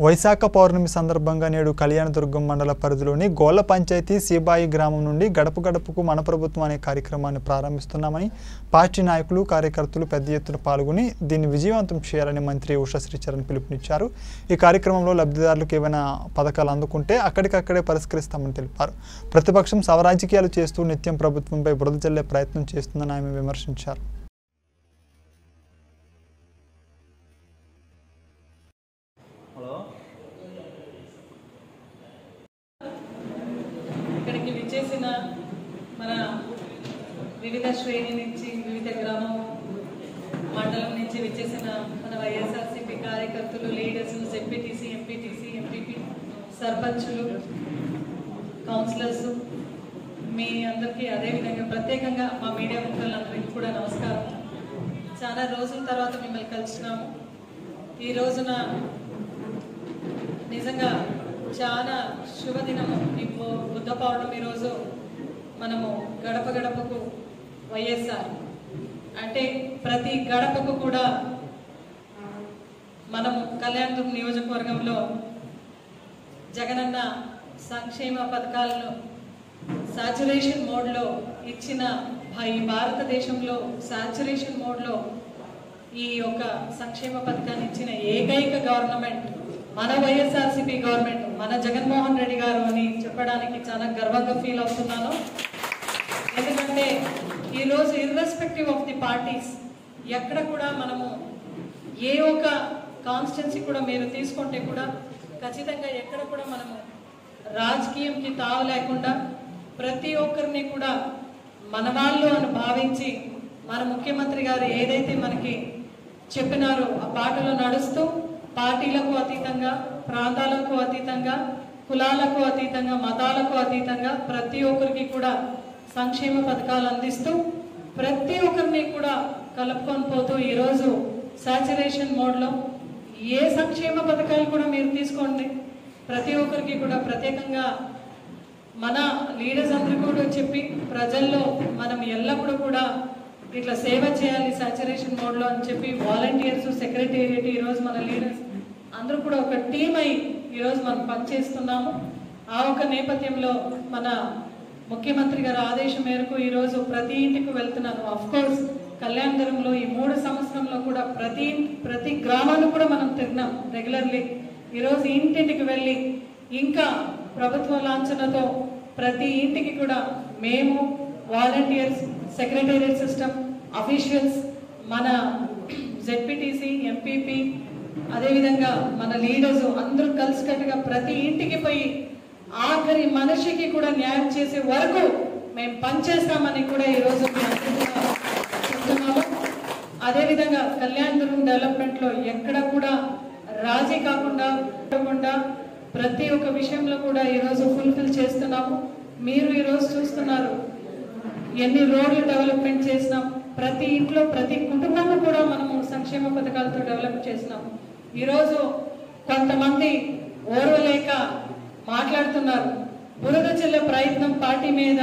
వైశాఖ పౌర్ణమి సందర్భంగా నేడు కళ్యాణదుర్గం మండల పరిధిలోని గోళ్ల పంచాయతీ సీబాయి గ్రామం నుండి గడప గడపకు మన ప్రభుత్వం అనే కార్యక్రమాన్ని ప్రారంభిస్తున్నామని పార్టీ నాయకులు కార్యకర్తలు పెద్ద ఎత్తున పాల్గొని దీన్ని విజయవంతం చేయాలని మంత్రి ఉషా శ్రీచరణ్ పిలుపునిచ్చారు ఈ కార్యక్రమంలో లబ్ధిదారులకు ఏవైనా పథకాలు అందుకుంటే అక్కడికక్కడే పరిష్కరిస్తామని తెలిపారు ప్రతిపక్షం సవరాజకీయాలు చేస్తూ నిత్యం ప్రభుత్వంపై బురద జల్లే ప్రయత్నం చేస్తుందని ఆమె విమర్శించారు హలో ఇక్కడికి విచ్చేసిన మన వివిధ శ్రేణి నుంచి వివిధ గ్రామం మండలం నుంచి విచ్చేసిన మన వైఎస్ఆర్సీపీ కార్యకర్తలు లీడర్స్ జెడ్పీటీసీ ఎంపీటీసీ ఎంపీపీ సర్పంచులు కౌన్సిలర్స్ మీ అందరికీ అదేవిధంగా ప్రత్యేకంగా మా మీడియా మిత్రులందరికీ కూడా నమస్కారం చాలా రోజుల తర్వాత మిమ్మల్ని కలిసినాము ఈ రోజున నిజంగా చాలా శుభదినము ఇప్పుడు బుద్ధ పౌర్ణమి రోజు మనము గడప గడపకు వైఎస్ఆర్ అంటే ప్రతి గడపకు కూడా మనము కళ్యాణదుర్గం నియోజకవర్గంలో జగనన్న సంక్షేమ పథకాలను సాచురేషన్ మోడ్లో ఇచ్చిన భా- ఈ భారతదేశంలో సాచురేషన్ మోడ్లో ఈ యొక్క సంక్షేమ పథకాన్ని ఇచ్చిన ఏకైక గవర్నమెంట్ మన వైఎస్ఆర్సీపీ గవర్నమెంట్ మన జగన్మోహన్ రెడ్డి గారు అని చెప్పడానికి చాలా గర్వంగా ఫీల్ అవుతున్నాను ఎందుకంటే ఈరోజు ఇర్రెస్పెక్టివ్ ఆఫ్ ది పార్టీస్ ఎక్కడ కూడా మనము ఏ ఒక్క కాన్స్టిట్యున్సీ కూడా మీరు తీసుకుంటే కూడా ఖచ్చితంగా ఎక్కడ కూడా మనము రాజకీయంకి తావు లేకుండా ప్రతి ఒక్కరిని కూడా మన వాళ్ళు అని భావించి మన ముఖ్యమంత్రి గారు ఏదైతే మనకి చెప్పినారో ఆ బాటలో నడుస్తూ పార్టీలకు అతీతంగా ప్రాంతాలకు అతీతంగా కులాలకు అతీతంగా మతాలకు అతీతంగా ప్రతి ఒక్కరికి కూడా సంక్షేమ పథకాలు అందిస్తూ ప్రతి ఒక్కరిని కూడా కలుపుకొని పోతూ ఈరోజు సాచురేషన్ మోడ్లో ఏ సంక్షేమ పథకాలు కూడా మీరు తీసుకోండి ప్రతి ఒక్కరికి కూడా ప్రత్యేకంగా మన లీడర్స్ అందరూ కూడా చెప్పి ప్రజల్లో మనం ఎల్లప్పుడూ కూడా ఇట్లా సేవ చేయాలి సాచురేషన్ మోడ్లో అని చెప్పి వాలంటీర్స్ సెక్రటేరియట్ ఈరోజు మన లీడర్స్ అందరూ కూడా ఒక టీం అయి ఈరోజు మనం పనిచేస్తున్నాము ఆ ఒక నేపథ్యంలో మన ముఖ్యమంత్రి గారి ఆదేశం మేరకు ఈరోజు ప్రతి ఇంటికి వెళ్తున్నాను అఫ్ కోర్స్ కళ్యాణదురంలో ఈ మూడు సంవత్సరంలో కూడా ప్రతి ప్రతి గ్రామాన్ని కూడా మనం తిరిగినాం రెగ్యులర్లీ ఈరోజు ఇంటింటికి వెళ్ళి ఇంకా ప్రభుత్వ లాంఛనతో ప్రతి ఇంటికి కూడా మేము వాలంటీర్స్ సెక్రటేరియట్ సిస్టమ్ అఫీషియల్స్ మన జెడ్పీటీసీ ఎంపీపీ అదేవిధంగా మన లీడర్స్ అందరూ కలిసికట్టుగా ప్రతి ఇంటికి పోయి ఆఖరి మనిషికి కూడా న్యాయం చేసే వరకు మేము పనిచేస్తామని కూడా ఈరోజు మీ అందరికీ కూడా చెప్తున్నాము అదేవిధంగా కళ్యాణదుర్గం డెవలప్మెంట్ లో ఎక్కడ కూడా రాజీ కాకుండా కాకుండా ప్రతి ఒక్క విషయంలో కూడా ఈరోజు ఫుల్ఫిల్ చేస్తున్నాము మీరు ఈరోజు చూస్తున్నారు ఎన్ని రోడ్లు డెవలప్మెంట్ చేసినాం ప్రతి ఇంట్లో ప్రతి కుటుంబాన్ని కూడా మనము సంక్షేమ పథకాలతో డెవలప్ చేసినాం ఈరోజు కొంతమంది ఓర్వలేక మాట్లాడుతున్నారు బురద చెల్లె ప్రయత్నం పార్టీ మీద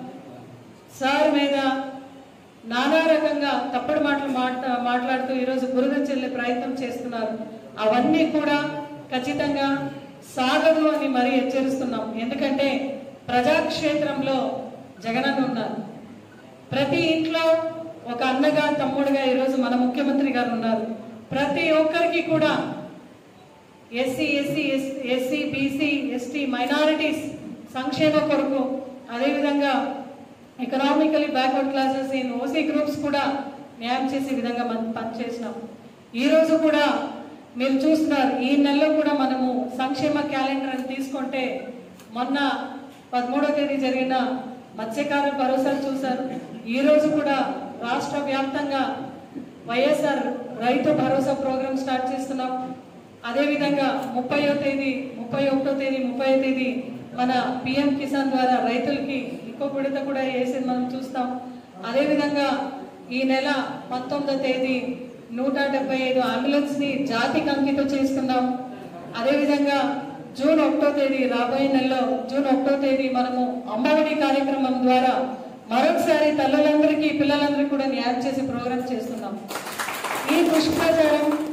సార్ మీద నానా రకంగా తప్పుడు మాటలు మాట్లా మాట్లాడుతూ ఈరోజు బురద చెల్లె ప్రయత్నం చేస్తున్నారు అవన్నీ కూడా ఖచ్చితంగా సాగదు అని మరీ హెచ్చరిస్తున్నాం ఎందుకంటే ప్రజాక్షేత్రంలో జగనన్న ఉన్నారు ప్రతి ఇంట్లో ఒక అన్నగా తమ్ముడుగా ఈరోజు మన ముఖ్యమంత్రి గారు ఉన్నారు ప్రతి ఒక్కరికి కూడా SC SC SC BC ST minorities సంక్షేమ కొరకు అదేవిధంగా economically backward classes in OC groups కూడా న్యాయం చేసే విధంగా మనం పనిచేసినాం ఈ రోజు కూడా మీరు చూస్తున్నారు ఈ నెలలో కూడా మనము సంక్షేమ క్యాలెండర్ అని తీసుకుంటే మొన్న పదమూడవ తేదీ జరిగిన మత్స్యకారుల భరోసాలు చూశారు ఈ రోజు కూడా రాష్ట్ర వ్యాప్తంగా వైఎస్ఆర్ రైతు భరోసా ప్రోగ్రామ్ స్టార్ట్ చేస్తున్నాం అదేవిధంగా ముప్పయో తేదీ ముప్పై ఒకటో తేదీ ముప్పై తేదీ మన పిఎం కిసాన్ ద్వారా రైతులకి ఇంకో విడత కూడా వేసేది మనం చూస్తాం అదేవిధంగా ఈ నెల పంతొమ్మిదో తేదీ నూట డెబ్బై ఐదు అంబులెన్స్ ని జాతికి అంకితం చేస్తున్నాం అదేవిధంగా జూన్ ఒకటో తేదీ రాబోయే నెలలో జూన్ ఒకటో తేదీ మనము అమ్మఒడి కార్యక్రమం ద్వారా మరొకసారి తల్లులందరికీ పిల్లలందరికీ కూడా న్యాయం చేసే ప్రోగ్రామ్ చేస్తున్నాం ఈ పుష్పచారం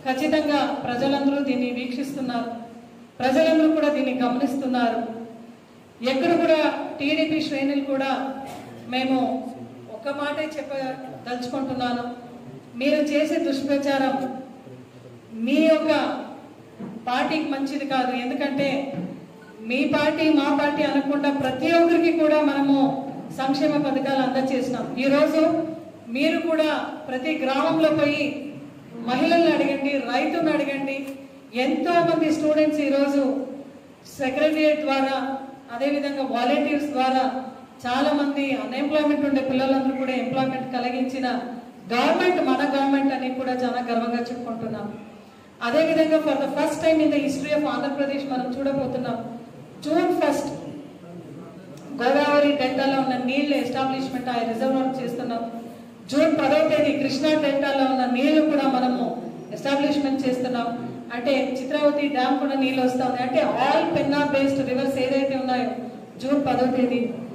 ఖచ్చితంగా ప్రజలందరూ దీన్ని వీక్షిస్తున్నారు ప్రజలందరూ కూడా దీన్ని గమనిస్తున్నారు ఎక్కడ కూడా టీడీపీ శ్రేణులు కూడా మేము ఒక్క మాటే చెప్పదలుచుకుంటున్నాను మీరు చేసే దుష్ప్రచారం మీ యొక్క పార్టీకి మంచిది కాదు ఎందుకంటే మీ పార్టీ మా పార్టీ అనకుండా ప్రతి ఒక్కరికి కూడా మనము సంక్షేమ పథకాలు అందజేసినాం ఈరోజు మీరు కూడా ప్రతి గ్రామంలో పోయి మహిళల్ని అడగండి రైతులను అడగండి ఎంతో మంది స్టూడెంట్స్ ఈరోజు సెక్రటరియట్ ద్వారా అదేవిధంగా వాలంటీర్స్ ద్వారా చాలా మంది అన్ఎంప్లాయ్మెంట్ ఉండే పిల్లలందరూ కూడా ఎంప్లాయ్మెంట్ కలిగించిన గవర్నమెంట్ మన గవర్నమెంట్ అని కూడా చాలా గర్వంగా చెప్పుకుంటున్నాం అదేవిధంగా for the first time in the history of Andhra Pradesh మనం చూడబోతున్నాం జూన్ ఫస్ట్ గోదావరి డెల్టాలో ఉన్న నీళ్లు ఎస్టాబ్లిష్మెంట్ ఆ రిజర్వ్ చేస్తున్నాం జూన్ పదవ తేదీ కృష్ణా డెల్టాలో ఉన్న నీళ్లు కూడా మనము ఎస్టాబ్లిష్మెంట్ చేస్తున్నాం అంటే చిత్రావతి డ్యామ్ కూడా నీళ్ళు వస్తా ఉన్నాయి అంటే ఆల్ పెన్నా బేస్డ్ రివర్స్ ఏదైతే ఉన్నాయో జూన్ పదవ తేదీ